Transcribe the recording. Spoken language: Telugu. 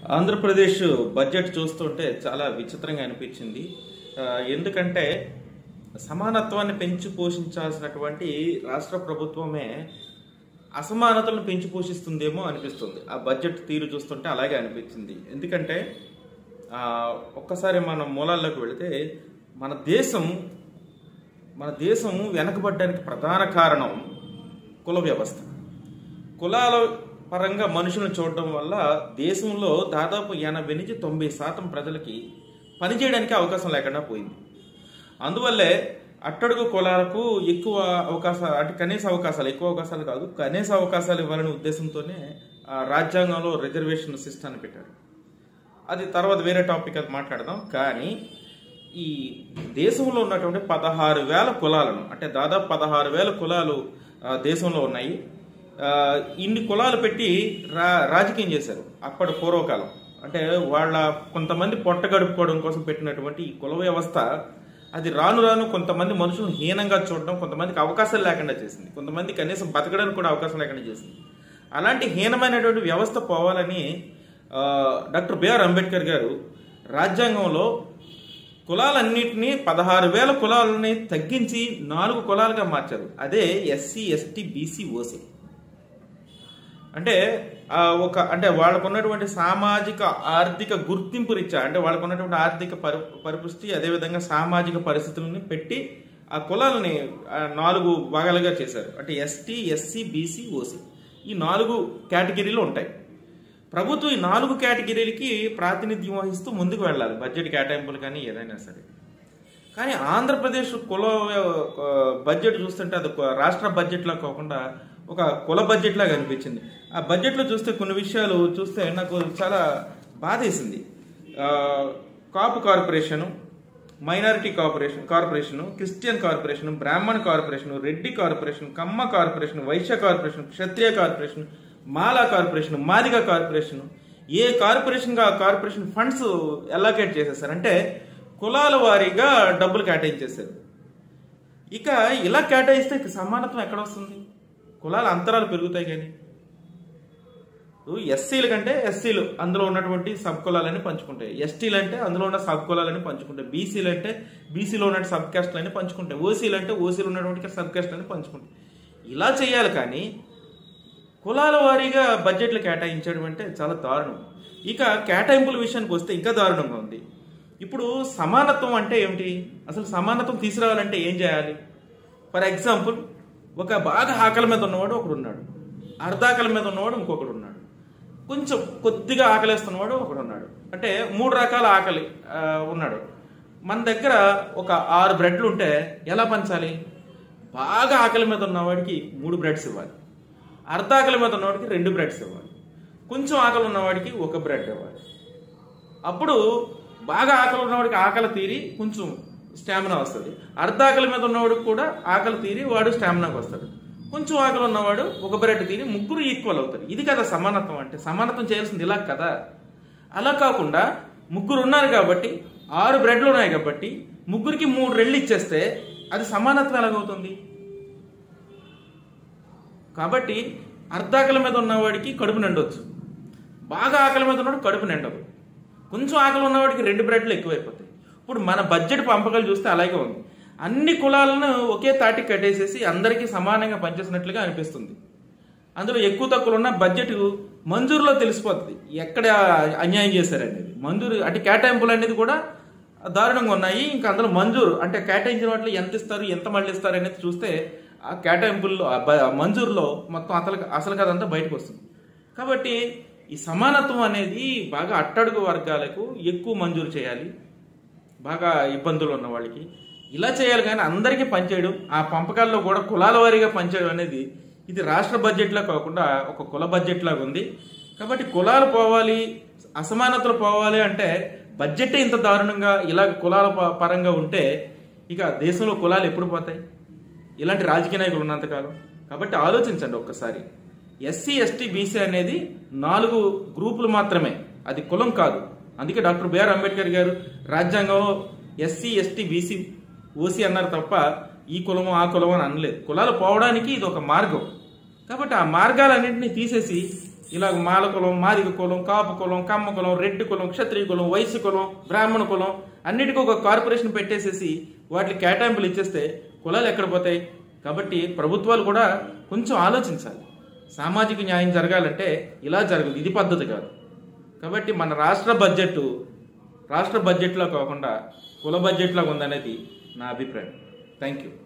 ఆంధ్రప్రదేశ్ బడ్జెట్ చూస్తుంటే చాలా విచిత్రంగా అనిపించింది ఆ, ఎందుకంటే సమానత్వాన్ని పెంచి పోషించాల్సినటువంటి రాష్ట్ర ప్రభుత్వమే అసమానతలను పెంచి పోషిస్తుందేమో అనిపిస్తుంది ఆ బడ్జెట్ తీరు చూస్తుంటే అలాగే అనిపించింది ఎందుకంటే ఆ, ఒక్కసారి మనం మూలాల్లోకి వెళితే మన దేశం మన దేశం వెనకబడ్డానికి ప్రధాన కారణం కుల వ్యవస్థ కులాల పరంగా మనుషులను చూడడం వల్ల దేశంలో దాదాపు ఎనభై నుంచి తొంభై శాతం ప్రజలకి పనిచేయడానికి అవకాశం లేకుండా పోయింది అందువల్లే అట్టడుగు కులాలకు ఎక్కువ అవకాశాలు అంటే కనీస అవకాశాలు ఎక్కువ అవకాశాలు కాదు కనీస అవకాశాలు ఇవ్వాలనే ఉద్దేశంతోనే ఆ రాజ్యాంగంలో రిజర్వేషన్ సిస్టాన్ని పెట్టారు అది తర్వాత వేరే టాపిక్ అది మాట్లాడదాం కానీ ఈ దేశంలో ఉన్నటువంటి పదహారు వేల కులాలను అంటే దాదాపు పదహారు వేల కులాలు ఆ, దేశంలో ఉన్నాయి ఆ, ఇన్ని కులాలు పెట్టి రా రాజకీయం చేశారు అప్పటి పూర్వకాలం అంటే వాళ్ళ కొంతమంది పొట్ట గడుపుకోవడం కోసం పెట్టినటువంటి ఈ కుల వ్యవస్థ అది రాను రాను కొంతమంది మనుషులను హీనంగా చూడడం కొంతమందికి అవకాశాలు లేకుండా చేసింది కొంతమంది కనీసం బతకడానికి కూడా అవకాశం లేకుండా చేసింది అలాంటి హీనమైనటువంటి వ్యవస్థ పోవాలని ఆ, డాక్టర్ బిఆర్ అంబేద్కర్ గారు రాజ్యాంగంలో కులాలన్నింటినీ పదహారు వేల కులాలని తగ్గించి నాలుగు కులాలుగా మార్చారు అదే ఎస్సీ ఎస్టీ బీసీ ఓసీ అంటే ఆ, ఒక అంటే వాళ్ళకు ఉన్నటువంటి సామాజిక ఆర్థిక గుర్తింపు రీత్యా అంటే వాళ్ళకు ఉన్నటువంటి ఆర్థిక పరి పరిపుష్టి అదేవిధంగా సామాజిక పరిస్థితులని పెట్టి ఆ కులాలని ఆ, నాలుగు భాగాలుగా చేశారు అంటే ఎస్టీ ఎస్సీ బీసీ ఓసీ ఈ నాలుగు కేటగిరీలు ఉంటాయి ప్రభుత్వం ఈ నాలుగు కేటగిరీలకి ప్రాతినిధ్యం వహిస్తూ ముందుకు వెళ్ళాలి బడ్జెట్ కేటాయింపులు కానీ ఏదైనా సరే కానీ ఆంధ్రప్రదేశ్ కుల ఆ, బడ్జెట్ చూస్తుంటే అది ఒక రాష్ట్ర బడ్జెట్లో కాకుండా ఒక కుల బడ్జెట్ లాగా అనిపించింది ఆ బడ్జెట్లో చూస్తే కొన్ని విషయాలు చూస్తే నాకు చాలా బాధేసింది ఆ, Kapu corporation minority corporation corporation Christian corporation Brahmin corporation Reddy corporation Kamma corporation Vaishya corporation Kshatriya corporation Mala corporation Madiga corporation ఏ కార్పొరేషన్ ఆ కార్పొరేషన్ ఫండ్స్ ఎలాకేట్ చేసేసారు అంటే కులాల వారీగా డబ్బులు కేటాయించేశారు ఇక ఇలా కేటాయిస్తే ఇక సమానత్వం ఎక్కడ వస్తుంది కులాల అంతరాలు పెరుగుతాయి కానీ ఇప్పుడు ఎస్సీల కంటే ఎస్సీలు అందులో ఉన్నటువంటి సబ్ కులాలని పంచుకుంటాయి ఎస్టీలు అంటే అందులో ఉన్న సబ్ కులాలని పంచుకుంటాయి బీసీలు అంటే బీసీలో ఉన్న సబ్ కాస్ట్లని పంచుకుంటాయి ఓసీలు అంటే ఓసీలు ఉన్నటువంటి సబ్ కాస్ట్లని పంచుకుంటాయి ఇలా చేయాలి కానీ కులాల వారీగా బడ్జెట్లు కేటాయించడం అంటే చాలా దారుణం ఇక కేటాయింపుల విషయానికి వస్తే ఇంకా దారుణంగా ఉంది ఇప్పుడు సమానత్వం అంటే ఏమిటి అసలు సమానత్వం తీసుకురావాలంటే ఏం చేయాలి ఫర్ ఎగ్జాంపుల్ ఒక బాగా ఆకలి మీద ఉన్నవాడు ఒకడు ఉన్నాడు అర్ధాకలి మీద ఉన్నవాడు ఇంకొకడు ఉన్నాడు కొంచెం కొద్దిగా ఆకలిస్తున్నవాడు ఒకడు ఉన్నాడు అంటే మూడు రకాల ఆకలి ఆ, ఉన్నాడు మన దగ్గర ఒక ఆరు బ్రెడ్లు ఉంటే ఎలా పంచాలి బాగా ఆకలి మీద ఉన్నవాడికి మూడు బ్రెడ్స్ ఇవ్వాలి అర్ధ ఆకలి మీద ఉన్నవాడికి రెండు బ్రెడ్స్ ఇవ్వాలి కొంచెం ఆకలి ఉన్నవాడికి ఒక బ్రెడ్ ఇవ్వాలి అప్పుడు బాగా ఆకలి ఉన్నవాడికి ఆకలి తీరి కొంచెం స్టామినా వస్తుంది అర్ధ ఆకలి మీద ఉన్నవాడికి కూడా ఆకలి తీరి వాడు స్టామినాకి వస్తాడు కొంచెం ఆకలి ఉన్నవాడు ఒక బ్రెడ్ తీరి ముగ్గురు ఈక్వల్ అవుతారు ఇది కదా సమానత్వం అంటే సమానత్వం చేయాల్సింది ఇలా కదా అలా కాకుండా ముగ్గురు ఉన్నారు కాబట్టి ఆరు బ్రెడ్లు ఉన్నాయి కాబట్టి ముగ్గురికి మూడు రెళ్ళు ఇచ్చేస్తే అది సమానత్వం ఎలాగవుతుంది కాబట్టి అర్ధాకలి మీద ఉన్నవాడికి కడుపు నిండొచ్చు బాగా ఆకలి మీద ఉన్నవాడు కడుపు నిండదు కొంచెం ఆకలి ఉన్నవాడికి రెండు బ్రెడ్లు ఎక్కువైపోతాయి ఇప్పుడు మన బడ్జెట్ పంపకాలు చూస్తే అలాగే ఉంది అన్ని కులాలను ఒకే తాటికి కట్టేసేసి అందరికీ సమానంగా పనిచేసినట్లుగా అనిపిస్తుంది అందులో ఎక్కువ తక్కువ ఉన్న బడ్జెట్ మంజూరులో తెలిసిపోతుంది ఎక్కడ అన్యాయం చేశారనేది మంజూరు అంటే కేటాయింపులు అనేది కూడా దారుణంగా ఉన్నాయి ఇంకా అందులో మంజూరు అంటే కేటాయించిన వాటిలో ఎంత ఇస్తారు ఎంత మళ్ళీ ఇస్తారు అనేది చూస్తే ఆ కేటాయింపుల్లో ఆ బ- మంజూరులో మొత్తం అసలు అసలు కదంతా బయటకు వస్తుంది కాబట్టి ఈ సమానత్వం అనేది బాగా అట్టడుగు వర్గాలకు ఎక్కువ మంజూరు చేయాలి బాగా ఇబ్బందులు ఉన్న వాళ్ళకి ఇలా చేయాలి కానీ అందరికీ పనిచేయడం ఆ పంపకాల్లో కూడా కులాల వారీగా పనిచేయడం అనేది ఇది రాష్ట్ర బడ్జెట్లో కాకుండా ఒక కుల బడ్జెట్ లాగా ఉంది కాబట్టి కులాలు పోవాలి అసమానతలు పోవాలి అంటే బడ్జెట్ ఇంత దారుణంగా ఇలా కులాల ప- పరంగా ఉంటే ఇక దేశంలో కులాలు ఎప్పుడు పోతాయి ఇలాంటి రాజకీయ నాయకులు ఉన్నంతకాలం కాబట్టి ఆలోచించండి ఒక్కసారి ఎస్సీ ఎస్టీ బీసీ అనేది నాలుగు గ్రూపులు మాత్రమే అది కులం కాదు అందుకే డాక్టర్ బిఆర్ అంబేద్కర్ గారు రాజ్యాంగంలో ఎస్సీ ఎస్టీ బీసీ ఓసీ అన్నారు తప్ప ఈ కులము ఆ కులము అని అనలేదు కులాలు పోవడానికి ఇది ఒక మార్గం కాబట్టి ఆ మార్గాలన్నింటినీ తీసేసి ఇలా మాల కులం మాదిగ కులం కాపు కులం కమ్మ కులం రెడ్డి కులం క్షత్రియ కులం వైశ్య కులం బ్రాహ్మణ కులం అన్నిటికీ ఒక కార్పొరేషన్ పెట్టేసేసి వాటికి కేటాయింపులు ఇచ్చేస్తే కులాలు ఎక్కడ పోతాయి కాబట్టి ప్రభుత్వాలు కూడా కొంచెం ఆలోచించాలి సామాజిక న్యాయం జరగాలంటే ఇలా జరగదు ఇది పద్ధతి కాదు కాబట్టి మన రాష్ట్ర బడ్జెట్ రాష్ట్ర బడ్జెట్లో కాకుండా కుల బడ్జెట్లో ఉందనేది నా అభిప్రాయం థ్యాంక్ యూ